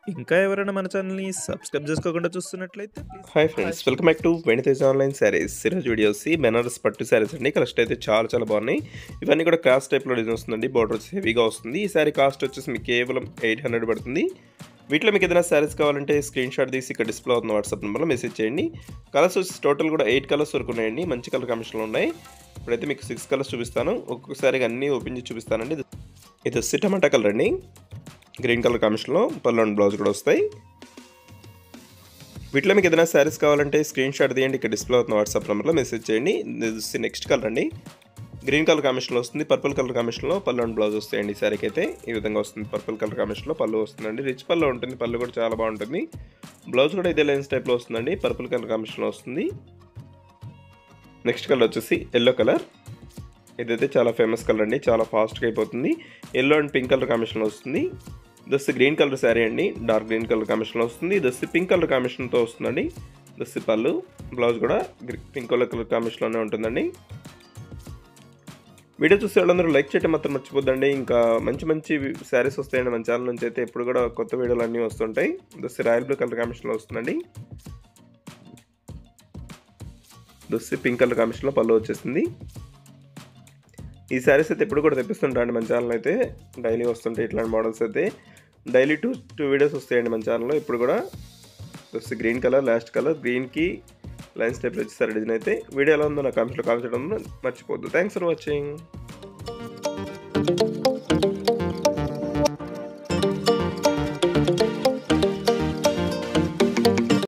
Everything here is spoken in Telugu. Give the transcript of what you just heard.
ఇంకా ఎవరైనా మన ఛానల్‌ని సబ్స్క్రైబ్ చేసుకోకుండా చూస్తున్నట్లయితే please hi friends welcome back to Venitej online sarees ఈరోజు వీడియో వచ్చి బెనారస్ పట్టు శారీస్ అండి కలెక్షన్ అయితే చాలా చాలా బాగున్నాయి ఇవన్నీ కూడా క్రాస్ టైప్లో డిజైన్ వస్తుందండి బార్డర్ వచ్చి హెవీగా వస్తుంది ఈ శారీ కాస్ట్ వచ్చేసి మీకు కేవలం ఎయిట్ హండ్రెడ్ పడుతుంది వీటిలో మీకు ఏదైనా శారీస్ కావాలంటే స్క్రీన్ షాట్ తీసి ఇక్కడ డిస్ప్లే అవుతున్న వాట్సాప్ నెంబర్లో మెసేజ్ చేయండి కలర్స్ వచ్చి టోటల్ కూడా ఎయిట్ కలర్స్ వరకు ఉన్నాయండి మంచి కలర్ కాంబినేషన్లు ఉన్నాయి ఇప్పుడైతే మీకు సిక్స్ కలర్స్ చూపిస్తాను ఒక్కొక్కసారి అన్నీ ఓపెన్ చేసి చూపిస్తానండి ఇది- ఇది వచ్చి టమాటా కలర్ అండి గ్రీన్ కలర్ కాంబినేషన్లో పళ్ళు అండ్ బ్లౌజ్ కూడా వస్తాయి వీటిలో మీకు ఏదైనా శారీస్ కావాలంటే స్క్రీన్ షాట్ తీయండి ఇక్కడ డిస్ప్లే అవుతున్న వాట్సాప్ నెంబర్లో మెసేజ్ చేయండి ఇది నెక్స్ట్ కలర్ అండి గ్రీన్ కలర్ కాంబినేషన్లో వస్తుంది పర్పుల్ కలర్ కాంబినేషన్లో పళ్ళు అండ్ బ్లౌజ్ వస్తాయండి ఈ శారీకి అయితే ఈ విధంగా వస్తుంది పర్పుల్ కలర్ కాంబినేషన్లో పళ్ళు వస్తుందండి రిచ్ పళ్ళు ఉంటుంది పళ్ళు కూడా చాలా బాగుంటుంది బ్లౌజ్ కూడా ఇదే లైన్స్ టైప్లో వస్తుందండి పర్పుల్ కలర్ కాంబినేషన్లో వస్తుంది నెక్స్ట్ కలర్ వచ్చేసి ఎల్లో కలర్ ఇదైతే చాలా ఫేమస్ కలర్ అండి చాలా ఫాస్ట్గా అయిపోతుంది ఎల్లో అండ్ పింక్ కలర్ కాంబినేషన్లో వస్తుంది దస్ గ్రీన్ కలర్ శారీ అండి డార్క్ గ్రీన్ కలర్ కాంబినేషన్లో వస్తుంది దస్ పింక్ కలర్ కాంబినేషన్తో వస్తుందండి దస్ పళ్ళు బ్లౌజ్ కూడా పింక్ కలర్ కలర్ కాంబినేషన్లోనే ఉంటుందండి వీడియో చూసే వాళ్ళందరూ లైక్ చేయడం మాత్రం మర్చిపోద్దండి ఇంకా మంచి మంచి శారీస్ వస్తాయండి మన ఛానల్ నుంచి అయితే ఎప్పుడు కూడా కొత్త వీడియోలు అన్నీ వస్తుంటాయి దస్ రాయల్ బ్లూ కలర్ కాంబినేషన్లో వస్తుందండి దస్ పింక్ కలర్ కాంబినేషన్లో పళ్ళు వచ్చేసింది ఈ శారీస్ అయితే ఎప్పుడు కూడా తెప్పిస్తుంటాండి మన ఛానల్ అయితే డైలీ వస్తుంటాయి ఇట్లాంటి మోడల్స్ అయితే డైలీ టూ టూ వీడియోస్ వస్తాయండి మన ఛానల్లో ఇప్పుడు కూడా వస్తే గ్రీన్ కలర్ లాస్ట్ కలర్ గ్రీన్కి లైన్స్ టైప్లో వచ్చేసారు డిజైన్ అయితే వీడియో ఎలా ఉందో నా కామెంట్స్లో కామెంట్ చేయడం మర్చిపోద్దు థ్యాంక్స్ ఫర్ వాచింగ్